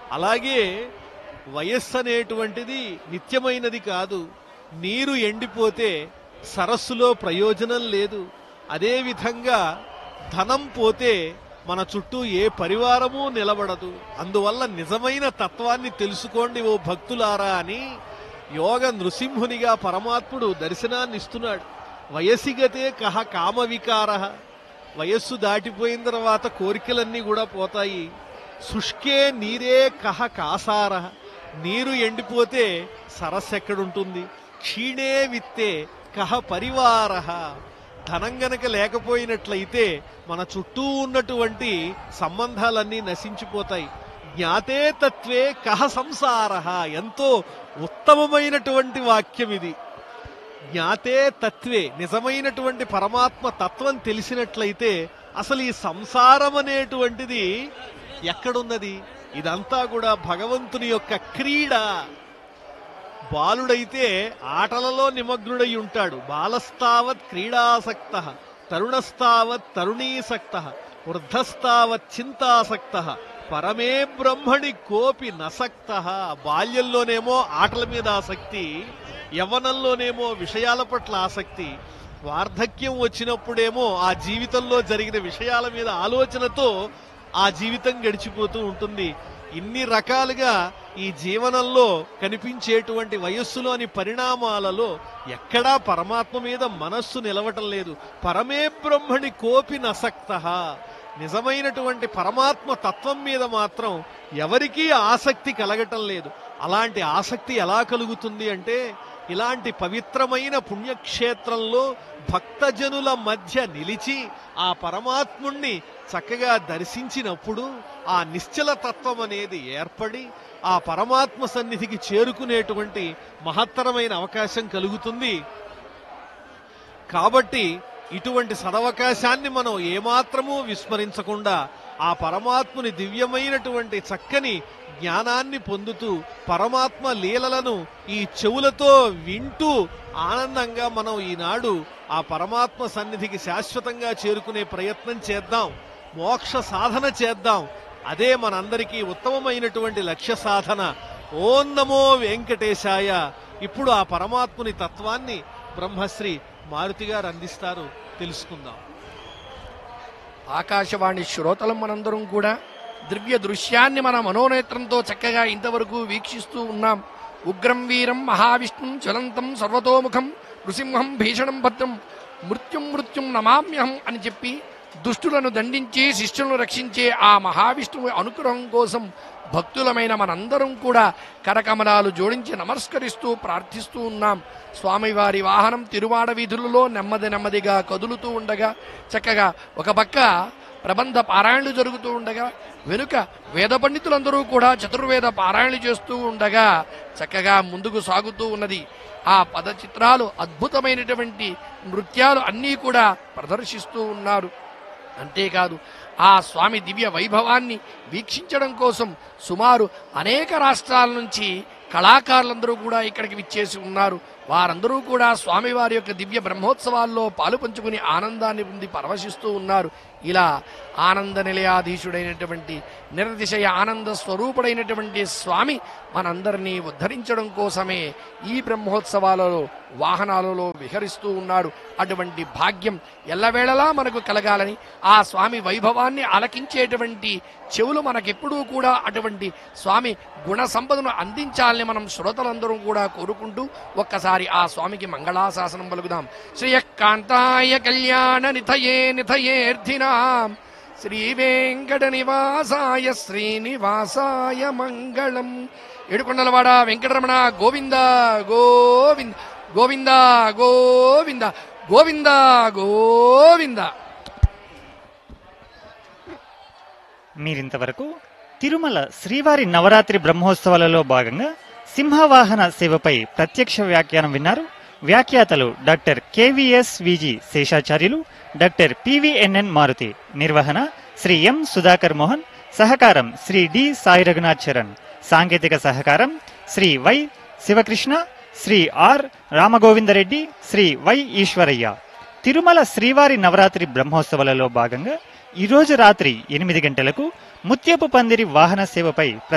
అలాగే వయస్సు అనేటువంటిది నిత్యమైనది కాదు నీరు ఎండిపోతే సరస్సులో ప్రయోజనం లేదు అదే విధంగా ధనం పోతే మన చుట్టూ ఏ పరివారము నిలబడదు అందువల్ల నిజమైన తత్వాన్ని తెలుసుకోండి ఓ భక్తులారా అని యోగ నృసింహునిగా పరమాత్ముడు దర్శనాన్ని ఇస్తున్నాడు వయసిగతే కహ కామ వికార వయస్సు దాటిపోయిన తర్వాత కోరికలన్నీ కూడా పోతాయి శుష్కే నీరే కహ కాసార నీరు ఎండిపోతే సరస్సు ఎక్కడుంటుంది క్షీణే విత్తే కహ పరివార ధనం గనక లేకపోయినట్లయితే మన చుట్టూ ఉన్నటువంటి సంబంధాలన్నీ నశించిపోతాయి జ్ఞాతే తత్వే కహ సంసార ఎంతో ఉత్తమమైనటువంటి వాక్యం ఇది జ్ఞాతే తత్వే నిజమైనటువంటి పరమాత్మ తత్వం తెలిసినట్లయితే అసలు ఈ సంసారం అనేటువంటిది ఎక్కడున్నది ఇదంతా కూడా భగవంతుని యొక్క క్రీడ బాలుడైతే ఆటలలో నిమగ్నుడై ఉంటాడు బాలస్తావత్ క్రీడాసక్త తరుణస్తావత్ తరుణీసక్త వృద్ధస్తావత్ చింతాసక్త పరమే బ్రహ్మణి కోపి నసక్త బాల్యంలోనేమో ఆటల మీద ఆసక్తి యవ్వనంలోనేమో విషయాల పట్ల ఆసక్తి వార్ధక్యం వచ్చినప్పుడేమో ఆ జీవితంలో జరిగిన విషయాల మీద ఆలోచనతో ఆ జీవితం గడిచిపోతూ ఉంటుంది ఇన్ని రకాలుగా ఈ జీవనంలో కనిపించేటువంటి వయస్సులోని పరిణామాలలో ఎక్కడా పరమాత్మ మీద మనస్సు నిలవటం లేదు పరమే బ్రహ్మణి కోపి నసక్త నిజమైనటువంటి పరమాత్మ తత్వం మీద మాత్రం ఎవరికీ ఆసక్తి కలగటం లేదు అలాంటి ఆసక్తి ఎలా కలుగుతుంది అంటే ఇలాంటి పవిత్రమైన పుణ్యక్షేత్రంలో భక్తజనుల మధ్య నిలిచి ఆ పరమాత్ముణ్ణి చక్కగా దర్శించినప్పుడు ఆ నిశ్చల తత్వం అనేది ఏర్పడి ఆ పరమాత్మ సన్నిధికి చేరుకునేటువంటి మహత్తరమైన అవకాశం కలుగుతుంది కాబట్టి ఇటువంటి సదవకాశాన్ని మనం ఏమాత్రమూ విస్మరించకుండా ఆ పరమాత్ముని దివ్యమైనటువంటి చక్కని జ్ఞానాన్ని పొందుతూ పరమాత్మ లీలలను ఈ చెవులతో వింటూ ఆనందంగా మనం ఈనాడు ఆ పరమాత్మ సన్నిధికి శాశ్వతంగా చేరుకునే ప్రయత్నం చేద్దాం మోక్ష సాధన చేద్దాం అదే మనందరికీ ఉత్తమమైనటువంటి లక్ష్య సాధన ఓం నమో వెంకటేశాయ ఇప్పుడు ఆ పరమాత్ముని తత్వాన్ని బ్రహ్మశ్రీ మారుతి గారు అందిస్తారు తెలుసుకుందాం ఆకాశవాణి శ్రోతలం మనందరం కూడా దివ్య దృశ్యాన్ని మన మనోనేత్రంతో చక్కగా ఇంతవరకు వీక్షిస్తూ ఉన్నాం ఉగ్రం వీరం మహావిష్ణుం జ్వలంతం సర్వతోముఖం నృసింహం భీషణం భద్రం మృత్యుం మృత్యుం నమామ్యహం అని చెప్పి దుష్టులను దండించి శిష్యులను రక్షించే ఆ మహావిష్ణువు అనుగ్రహం కోసం భక్తులమైన మనందరం కూడా కరకమలాలు జోడించి నమస్కరిస్తూ ప్రార్థిస్తూ ఉన్నాం స్వామివారి వాహనం తిరువాడ వీధులలో నెమ్మది నెమ్మదిగా కదులుతూ ఉండగా చక్కగా ఒక పక్క ప్రబంధ పారాయణలు జరుగుతూ ఉండగా వెనుక వేద పండితులందరూ కూడా చతుర్వేద పారాయణలు చేస్తూ ఉండగా చక్కగా ముందుకు సాగుతూ ఉన్నది ఆ పద చిత్రాలు అద్భుతమైనటువంటి నృత్యాలు అన్నీ కూడా ప్రదర్శిస్తూ ఉన్నారు అంతేకాదు ఆ స్వామి దివ్య వైభవాన్ని వీక్షించడం కోసం సుమారు అనేక రాష్ట్రాల నుంచి కళాకారులందరూ కూడా ఇక్కడికి విచ్చేసి ఉన్నారు వారందరూ కూడా స్వామివారి యొక్క దివ్య బ్రహ్మోత్సవాల్లో పాలు పంచుకుని ఆనందాన్ని పొంది పరవశిస్తూ ఉన్నారు ఇలా ఆనంద నిలయాధీశుడైనటువంటి నిరతిశయ ఆనంద స్వరూపుడైనటువంటి స్వామి మనందరినీ ఉద్ధరించడం కోసమే ఈ బ్రహ్మోత్సవాలలో వాహనాలలో విహరిస్తూ ఉన్నాడు అటువంటి భాగ్యం ఎల్లవేళలా మనకు కలగాలని ఆ స్వామి వైభవాన్ని ఆలకించేటువంటి చెవులు మనకెప్పుడూ కూడా అటువంటి స్వామి గుణ సంపదను అందించాలని మనం శ్రోతలందరం కూడా కోరుకుంటూ ఒక్కసారి ఆ స్వామికి మంగళాశాసనం పలుకుదాం శ్రీయకాంతాయ కళ్యాణ నిథయే నిథయేర్థినాం శ్రీ వెంకట నివాసాయ శ్రీనివాసాయ మంగళం ఏడుకొండలవాడ వెంకటరమణ గోవింద గోవింద గోవింద గోవింద గోవింద గోవింద మీరింతవరకు తిరుమల శ్రీవారి నవరాత్రి బ్రహ్మోత్సవాలలో భాగంగా సింహవాహన సేవపై ప్రత్యక్ష వ్యాఖ్యానం విన్నారు వ్యాఖ్యాతలు doctor KVS VG Seshacharyulu doctor PVNN Maruthi నిర్వహణ శ్రీ ఎం సుధాకర్ మోహన్ సహకారం శ్రీ డి సాయి రఘునాథ్ చరణ్ సాంకేతిక సహకారం Shri Y Sivakrishna Shri R Ramagovindareddy Shri Y Eshwaraiah Tirumala శ్రీవారి నవరాత్రి బ్రహ్మోత్సవాలలో భాగంగా ఈరోజు రాత్రి ఎనిమిది గంటలకు ముత్యపు పందిరి వాహన సేవపై